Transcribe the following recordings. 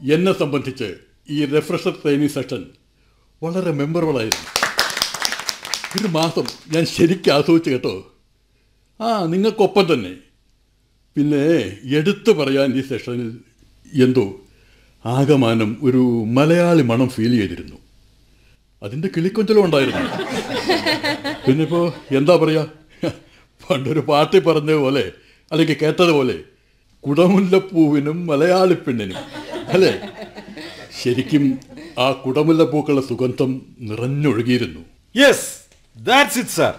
എന്നെ സംബന്ധിച്ച് ഈ റിഫ്രഷർ ട്രെയിനിങ് സെഷൻ വളരെ മെമ്മറബിൾ ആയിരുന്നു ഒരു മാസം ഞാൻ ശരിക്കും ആസ്വദിച്ചു കേട്ടോ ആ നിങ്ങൾക്കൊപ്പം തന്നെ പിന്നെ എടുത്തു പറയാൻ ഈ സെഷനിൽ എന്തോ ആകമാനം ഒരു മലയാളി മണം ഫീൽ ചെയ്തിരുന്നു അതിൻ്റെ കിളിക്കൊഞ്ചലും ഉണ്ടായിരുന്നു പിന്നെ ഇപ്പോൾ എന്താ പറയുക പണ്ടൊരു പാട്ടി പറഞ്ഞ പോലെ അല്ലെങ്കിൽ കേട്ടതുപോലെ കുടമുല്ലപ്പൂവിനും മലയാളി പെണ്ണിനും അല്ലേ ശരിക്കും ആ കുടമുല്ലപ്പൂക്കളുടെ സുഗന്ധം നിറഞ്ഞൊഴുകിയിരുന്നു യെസ് ദാറ്റ്സ് ഇറ്റ് സാർ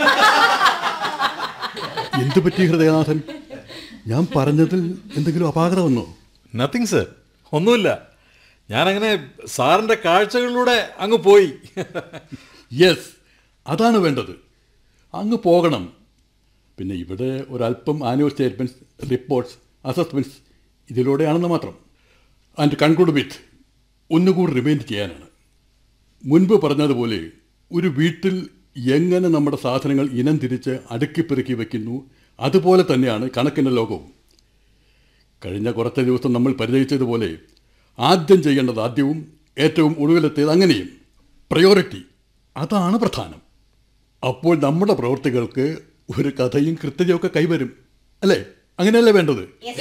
എന്തു പറ്റി ഹൃദയനാഥൻ ഞാൻ പറഞ്ഞതിൽ എന്തെങ്കിലും അപാകത വന്നോ നത്തിങ് സർ ഒന്നുമില്ല ഞാനങ്ങനെ സാറിൻ്റെ കാഴ്ചകളിലൂടെ അങ്ങ് പോയി യെസ് അതാണ് വേണ്ടത് അങ്ങ് പോകണം പിന്നെ ഇവിടെ ഒരല്പം ആനുവൽ സ്റ്റേറ്റ്മെൻറ്റ്സ് റിപ്പോർട്ട്സ് അസസ്മെൻറ്റ്സ് ഇതിലൂടെയാണെന്ന് മാത്രം ആൻഡ് കൺക്ലൂഡ് വിത്ത് ഒന്നുകൂടി റിമൈൻഡ് ചെയ്യാനാണ് മുൻപ് പറഞ്ഞതുപോലെ ഒരു വീട്ടിൽ എങ്ങനെ നമ്മുടെ സാധനങ്ങൾ ഇനം തിരിച്ച് അടുക്കി പെറുക്കി വയ്ക്കുന്നു അതുപോലെ തന്നെയാണ് കണക്കിൻ്റെ ലോകവും കഴിഞ്ഞ കുറച്ച് ദിവസം നമ്മൾ പരിചയിച്ചതുപോലെ ആദ്യം ചെയ്യേണ്ടത് ആദ്യവും ഏറ്റവും ഒടുവിലെത്തിയത് അങ്ങനെയും പ്രയോറിറ്റി അതാണ് പ്രധാനം അപ്പോൾ നമ്മുടെ പ്രവൃത്തികൾക്ക് ഒരു കഥയും കൃത്യതയൊക്കെ കൈവരും അല്ലേ അങ്ങനെയല്ലേ വേണ്ടത്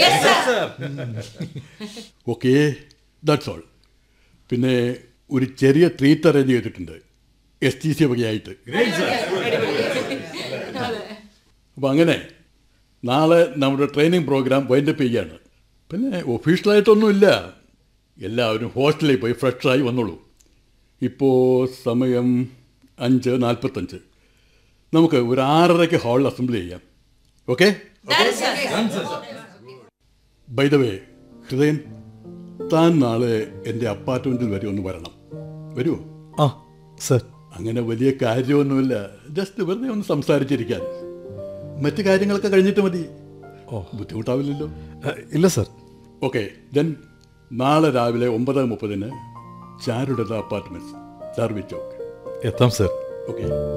ഓക്കെ ദാറ്റ്സ് ഓൾ പിന്നെ ഒരു ചെറിയ ട്രീറ്റ് അറേഞ്ച് ചെയ്തിട്ടുണ്ട് എസ് ടി സി വകയായിട്ട് അപ്പോൾ അങ്ങനെ നാളെ നമ്മുടെ ട്രെയിനിങ് പ്രോഗ്രാം വൈൻഡപ്പ് ചെയ്യാണ് പിന്നെ ഒഫീഷ്യലായിട്ടൊന്നുമില്ല എല്ലാവരും ഹോസ്റ്റലിൽ പോയി ഫ്രഷായി വന്നോളൂ ഇപ്പോൾ സമയം അഞ്ച് നാൽപ്പത്തഞ്ച് നമുക്ക് ഒരു ആറരയ്ക്ക് ഹാളിൽ അസംബ്ലി ചെയ്യാം okay by the way Hridayan താൻ നാളെ എൻ്റെ അപ്പാർട്ട്മെൻറ്റിൽ വരെ ഒന്ന് വരണം വരുമോ ആ സർ അങ്ങനെ വലിയ കാര്യമൊന്നുമില്ല ജസ്റ്റ് വെറുതെ ഒന്ന് സംസാരിച്ചിരിക്കാൻ മറ്റു കാര്യങ്ങളൊക്കെ കഴിഞ്ഞിട്ട് മതി ഓ. ബുദ്ധിമുട്ടാവില്ലല്ലോ ഇല്ല സർ ഓക്കെ ദെൻ നാളെ രാവിലെ ഒമ്പത് മുപ്പതിന് ചാരുടത അപ്പാർട്ട്മെൻറ്റ്സ് ചാർവി ചോക്ക് എത്താം സർ ഓക്കെ